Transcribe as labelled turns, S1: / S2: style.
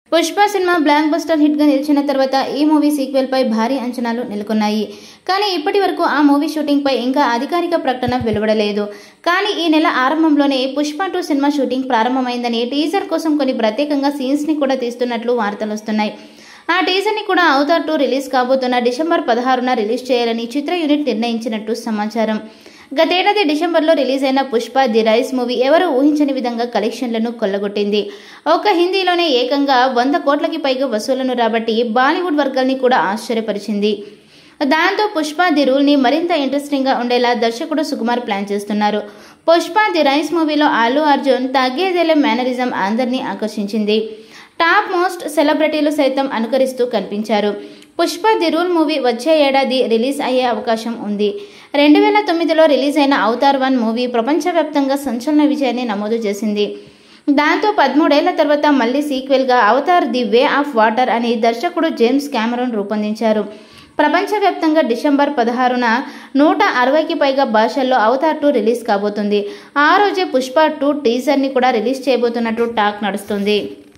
S1: పుష్ప సినిమా blockbuster హిట్గా నిలిచిన తర్వాత ఈ మూవీ సీక్వెల్పై భారీ అంచనాలు నెలకొన్నాయి కానీ ఇప్పటి వరకు ఆ మూవీ షూటింగ్పై ఇంకా అధికారిక ప్రకటన వెలువడలేదు కానీ ఈ నెల ఆరంభంలోనే పుష్ప టూ సినిమా షూటింగ్ ప్రారంభమైందని టీజర్ కోసం కొన్ని ప్రత్యేకంగా సీన్స్ని కూడా తీస్తున్నట్లు వార్తలు వస్తున్నాయి ఆ టీజర్ని కూడా అవతార్ టూ రిలీజ్ కాబోతున్న డిసెంబర్ పదహారున రిలీజ్ చేయాలని చిత్ర యూనిట్ నిర్ణయించినట్టు సమాచారం గతేడాది డిసెంబర్లో రిలీజ్ అయిన పుష్ప ది రైస్ మూవీ ఎవరు ఊహించని విధంగా కలెక్షన్లను కొల్లగొట్టింది ఒక హిందీలోనే ఏకంగా వంద కోట్లకి పైగా వసూళ్లను రాబట్టి బాలీవుడ్ వర్గాల్ని కూడా ఆశ్చర్యపరిచింది దాంతో పుష్ప ది రూల్ని మరింత ఇంట్రెస్టింగ్గా ఉండేలా దర్శకుడు సుకుమార్ ప్లాన్ చేస్తున్నారు పుష్ప ది రైస్ మూవీలో అల్లు అర్జున్ తగ్గేదేలే మేనరిజం అందరినీ ఆకర్షించింది టాప్ మోస్ట్ సెలబ్రిటీలు సైతం అనుకరిస్తూ కనిపించారు పుష్ప ది రూల్ మూవీ వచ్చే ఏడాది రిలీజ్ అయ్యే అవకాశం ఉంది రెండు వేల తొమ్మిదిలో రిలీజ్ అయిన అవతార్ వన్ మూవీ ప్రపంచవ్యాప్తంగా సంచలన విజయాన్ని నమోదు చేసింది దాంతో పదమూడేళ్ల తర్వాత మళ్ళీ సీక్వెల్గా Avatar the way of water అని దర్శకుడు జేమ్స్ కెమెరాన్ రూపొందించారు ప్రపంచవ్యాప్తంగా డిసెంబర్ పదహారున నూట అరవైకి పైగా భాషల్లో అవతార్ టూ రిలీజ్ కాబోతుంది ఆ రోజే పుష్ప టూ టీజర్ని కూడా రిలీజ్ చేయబోతున్నట్టు టాక్ నడుస్తుంది